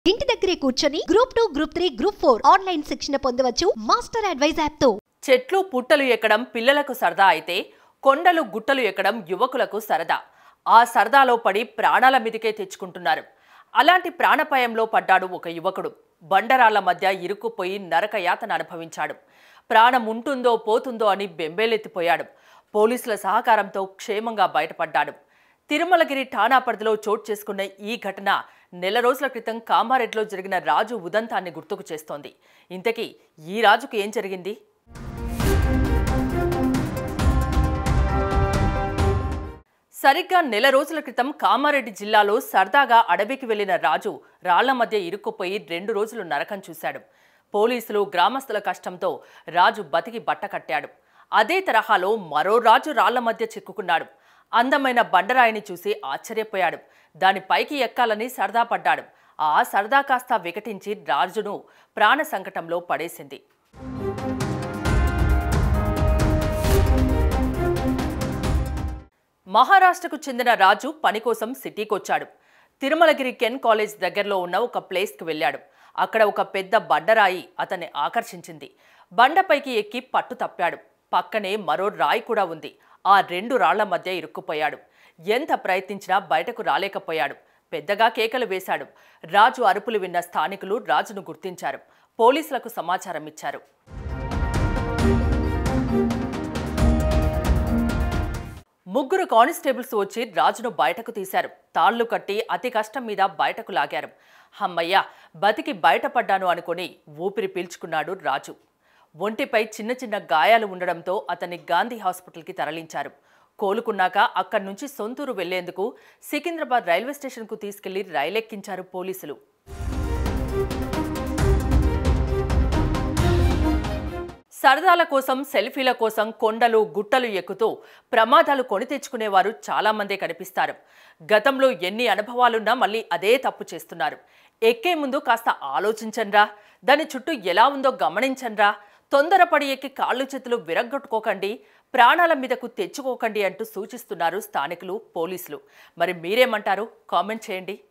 ఇంటి దగ్గరే కూర్చొని group two group three group four online శిక్షణ పొందవచ్చు మాస్టర్ అడ్వైజ్ యాప్ తో చెట్లు పుట్టలు ఎక్కడం పిల్లలకు సరదా అయితే కొండలు గుట్టలు ఎక్కడం యువకులకు సరదా ఆ సరదాలో పడి ప్రాణాల మీదకే తెచ్చుకుంటున్నారు అలాంటి ప్రాణపాయంలో పడ్డాడు ఒక యువకుడు బండరాళ్ల మధ్య ఇరుక్కుపోయి నరక యాతన అనుభవించాడు ప్రాణం ఉంటుందో పోతుందో అని బెంబేలెత్తిపోయాడు పోలీసుల సహకారంతో క్షేమంగా బయటపడ్డాడు తిరుమలగిరి ఠాణా పరిధిలో చోటు చేసుకున్న ఈ ఘటన నెల రోజుల క్రితం కామారెడ్డిలో జరిగిన రాజు ఉదంతాన్ని గుర్తుకు చేస్తోంది ఇంతకీ ఈ రాజుకు ఏం జరిగింది సరిగ్గా నెల రోజుల క్రితం కామారెడ్డి జిల్లాలో సరదాగా అడవికి వెళ్లిన రాజు రాళ్ల మధ్య ఇరుక్కుపోయి రెండు రోజులు నరకం చూశాడు పోలీసులు గ్రామస్తుల కష్టంతో రాజు బతికి బట్ట కట్టాడు అదే తరహాలో మరో రాజు రాళ్ల మధ్య చిక్కుకున్నాడు అందమైన బండరాయిని చూసి ఆశ్చర్యపోయాడు దాని పైకి ఎక్కాలని సరదా పడ్డాడు ఆ సరదా కాస్త వికటించి రాజును ప్రాణ సంకటంలో పడేసింది మహారాష్ట్రకు చెందిన రాజు పని కోసం సిటీకొచ్చాడు తిరుమలగిరి కెన్ కాలేజ్ దగ్గరలో ఉన్న ఒక ప్లేస్కి వెళ్ళాడు అక్కడ ఒక పెద్ద బండరాయి అతన్ని ఆకర్షించింది బండపైకి ఎక్కి పట్టు తప్పాడు పక్కనే మరో రాయి కూడా ఉంది ఆ రెండు రాళ్ల మధ్య ఇరుక్కుపోయాడు ఎంత ప్రయత్నించినా బయటకు రాలేకపోయాడు పెద్దగా కేకలు వేశాడు రాజు అరుపులు విన్న స్థానికులు రాజును గుర్తించారు పోలీసులకు సమాచారం ఇచ్చారు ముగ్గురు కానిస్టేబుల్స్ వచ్చి రాజును బయటకు తీశారు తాళ్లు కట్టి అతి కష్టం మీద బయటకు లాగారు హమ్మయ్య బతికి బయటపడ్డాను అనుకుని ఊపిరి పీల్చుకున్నాడు రాజు ఒంటిపై చిన్న చిన్న గాయాలు ఉండడంతో అతన్ని గాంధీ హాస్పిటల్కి తరలించారు కోలుకున్నాక అక్కడి నుంచి సొంతూరు వెళ్లేందుకు సికింద్రాబాద్ రైల్వే స్టేషన్కు తీసుకెళ్లి రైలెక్కించారు పోలీసులు సరదాల కోసం సెల్ఫీల కోసం కొండలు గుట్టలు ఎక్కుతూ ప్రమాదాలు కొని తెచ్చుకునేవారు చాలా మందే కనిపిస్తారు గతంలో ఎన్ని అనుభవాలున్నా మళ్ళీ అదే తప్పు చేస్తున్నారు ఎక్కే ముందు కాస్త ఆలోచించండ్రా దాని చుట్టూ ఎలా ఉందో గమనించండ్రా తొందరపడి ఎక్కి కాళ్ళు చేతులు విరగ్గొట్టుకోకండి ప్రాణాల మీదకు తెచ్చుకోకండి అంటూ సూచిస్తున్నారు స్థానికులు పోలీసులు మరి మీరేమంటారు కామెంట్ చేయండి